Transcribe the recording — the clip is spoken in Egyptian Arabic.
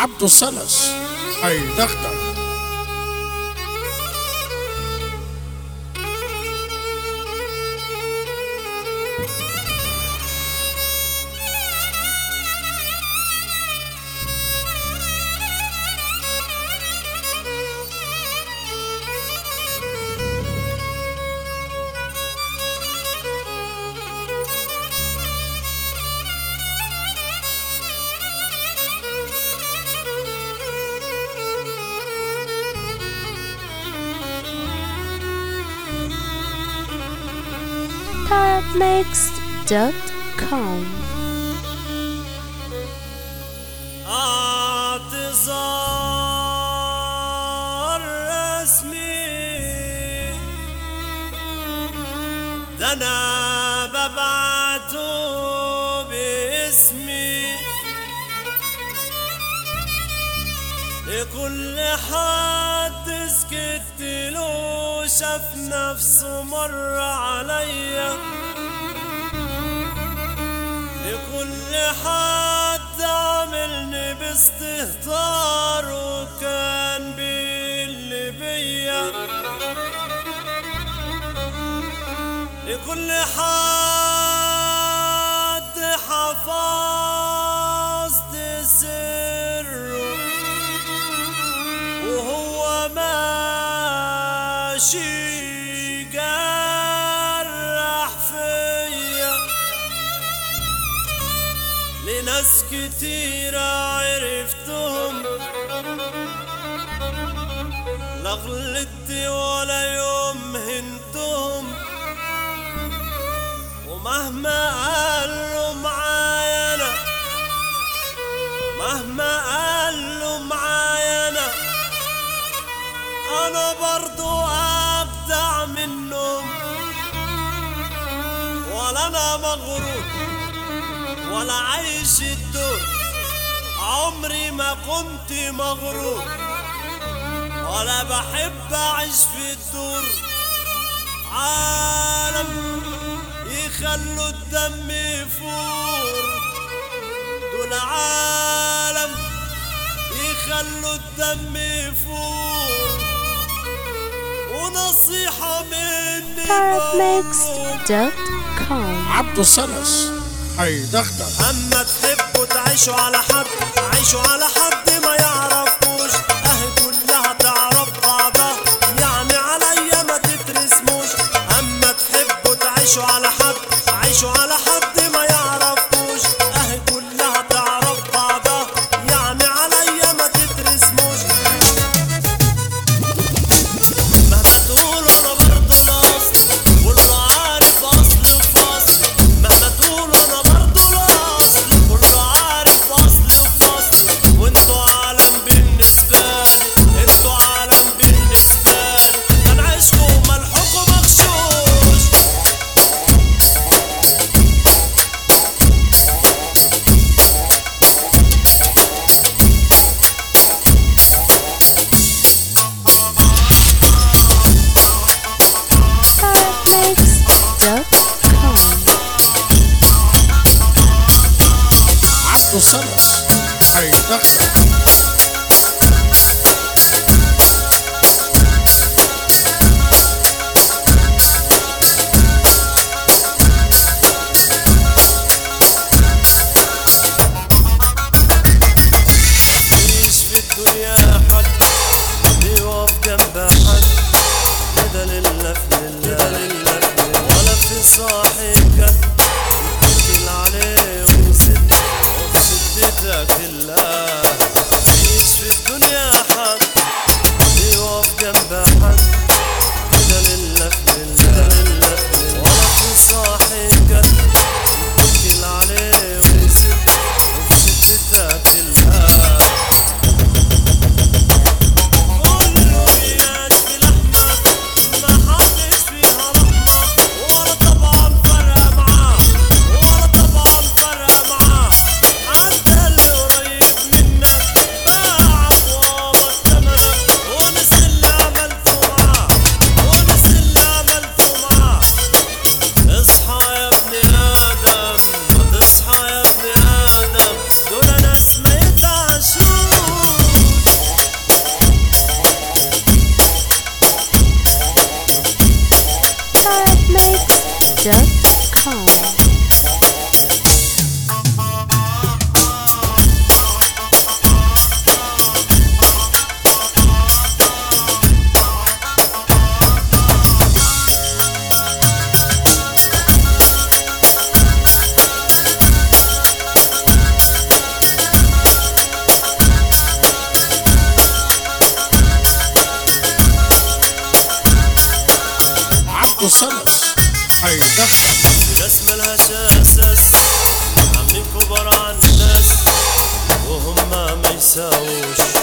عبده السلس هيدغدغ Mixed.com اعتذار رسمي ده انا ببعته باسمي لكل حد سكت له شاف نفسه مر عليا لكل حد عاملني باستهتار وكان باللي بيا لكل حد حفظت سره وهو ماشي جرح فيا لناس كتيرة عرفتهم لا غلطت ولا يوم هنتهم ومهما قالوا معايا انا مهما قالوا معايا انا انا برضو ابدع منهم ولا انا مغرور ولا عايش الدور عمري ما كنت مغرور ولا بحب اعيش في الدور عالم يخلوا الدم يفور دول عالم يخلوا الدم يفور ونصيحة مني بقولهم Mixed.com عبده السلس هيدغدغ اما تحبوا تعيشوا على حد عيشوا على حد ما يعرفوش اهي كلها تعرف بعضها يعني عليا ما تترسموش اما تحبوا تعيشوا على حد عيشوا على حد ما يعرفوش اهي كلها تعرف بعضها يعني عليا ما تترسموش مهما تقول انا برضه الاصل كله عارف اصل وفصل مهما تقول انا برضه الاصل كله عارف اصل وفصل وانتوا تنساوش